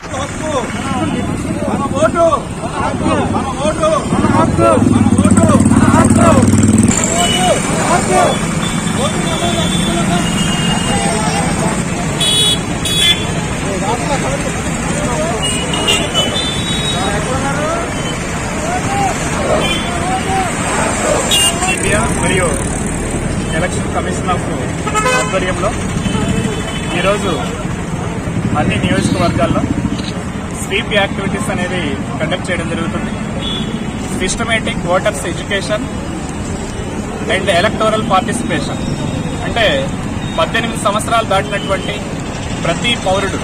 హక్కు మన ఓటు మన ఓటు మన హక్కు మన ఓటు మన హక్కు ఓటు హక్కు ఓటు నమోదు హక్కులుగా ఇండియా మరియు ఎలక్షన్ కమిషన్ ఆఫ్ ఆధ్వర్యంలో ఈరోజు అన్ని నియోజకవర్గాల్లో స్వీప్ యాక్టివిటీస్ అనేది కండక్ట్ చేయడం జరుగుతుంది systematic voters education and electoral participation అంటే పద్దెనిమిది సంవత్సరాలు దాటినటువంటి ప్రతి పౌరుడు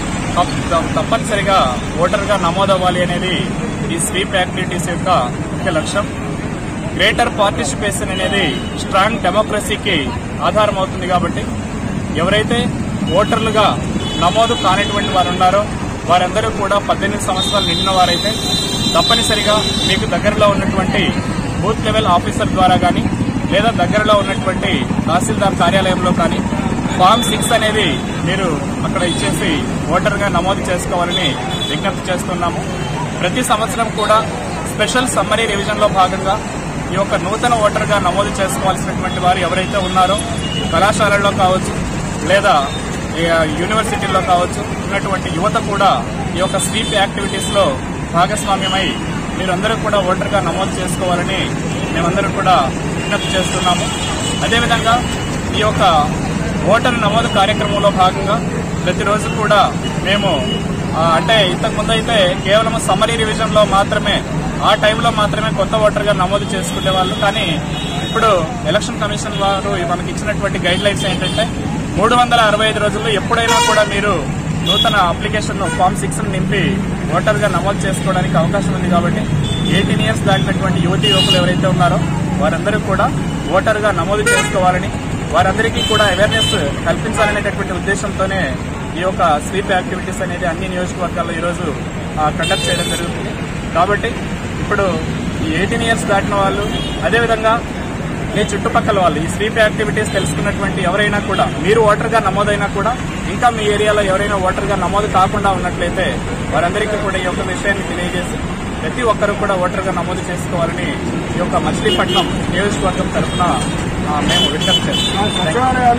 తప్ప- తప్పనిసరిగా ఓటర్గా నమోదవ్వాలి అనేది ఈ స్వీప్ యాక్టివిటీస్ యొక్క ముఖ్య లక్ష్యం గ్రేటర్ పార్టిసిపేషన్ అనేది స్ట్రాంగ్ డెమోక్రసీకి ఆధారం అవుతుంది కాబట్టి ఎవరైతే ఓటర్లుగా నమోదు కానిటువంటి వారు ఉన్నారో వారందరూ కూడా పద్దెనిమిది సంవత్సరాలు నిండిన వారైతే తప్పనిసరిగా మీకు దగ్గరలో ఉన్నటువంటి బూత్ లెవెల్ ఆఫీసర్ ద్వారా కానీ లేదా దగ్గరలో ఉన్నటువంటి తహసీల్దార్ కార్యాలయంలో కానీ ఫామ్ సిక్స్ అనేది మీరు అక్కడ ఇచ్చేసి ఓటర్గా నమోదు చేసుకోవాలని విజ్ఞప్తి చేస్తున్నాము ప్రతి సంవత్సరం కూడా స్పెషల్ సమ్మరీ రివిజన్ లో భాగంగా ఈ యొక్క నూతన ఓటర్గా నమోదు చేసుకోవాల్సినటువంటి వారు ఎవరైతే ఉన్నారో కళాశాలల్లో కావచ్చు లేదా ఈ, ఆ, యూనివర్సిటీల్లో కావచ్చు ఉన్నటువంటి యువత కూడా ఈ యొక్క స్వీప్ యాక్టివిటీస్ లో భాగస్వామ్యమై మీరందరూ కూడా ఓటర్గా నమోదు చేసుకోవాలని మేమందరం కూడా విజ్ఞప్తి చేస్తున్నాము అదేవిధంగా ఈ యొక్క ఓటర్ నమోదు కార్యక్రమంలో భాగంగా ప్రతిరోజు కూడా మేము ఆ, అంటే ఇంతకు ముందు అయితే కేవలం సమ్మరీ రివిజన్ లో మాత్రమే ఆ టైంలో మాత్రమే కొత్త ఓటర్గా నమోదు చేసుకునే వాళ్ళు కానీ ఇప్పుడు ఎలక్షన్ కమిషన్ వారు మనకి ఇచ్చినటువంటి గైడ్ లైన్స్ ఏంటంటే మూడు వందల అరవై ఐదు రోజుల్లో ఎప్పుడైనా కూడా మీరు నూతన అప్లికేషన్ ఫామ్ సిక్స్ నింపి ఓటర్గా నమోదు చేసుకోవడానికి అవకాశం ఉంది కాబట్టి ఎయిటీన్ ఇయర్స్ దాటినటువంటి యువతి యువకులు ఎవరైతే ఉన్నారో వారందరూ కూడా ఓటర్గా నమోదు చేసుకోవాలని వారందరికీ కూడా అవేర్నెస్ కల్పించాలనేటటువంటి ఉద్దేశంతోనే ఈ యొక్క స్వీప్ యాక్టివిటీస్ అనేది అన్ని నియోజకవర్గాల్లో ఈరోజు కండక్ట్ చేయడం జరుగుతుంది కాబట్టి ఇప్పుడు ఈ ఎయిటీన్ ఇయర్స్ దాటిన వాళ్ళు అదేవిధంగా మీ చుట్టుపక్కల వాళ్ళు ఈ స్వీప్ యాక్టివిటీస్ తెలుసుకున్నటువంటి ఎవరైనా కూడా మీరు ఓటర్గా నమోదైనా కూడా ఇంకా మీ ఏరియాలో ఎవరైనా ఓటర్గా నమోదు కాకుండా ఉన్నట్లయితే వారందరికీ కూడా ఈ యొక్క విషయాన్ని తెలియజేసి ప్రతి ఒక్కరూ కూడా ఓటర్గా నమోదు చేసుకోవాలని ఈ యొక్క మచిలీపట్నం నియోజకవర్గం తరఫున ఆ, మేము విజ్ఞప్తి చేస్తున్నాం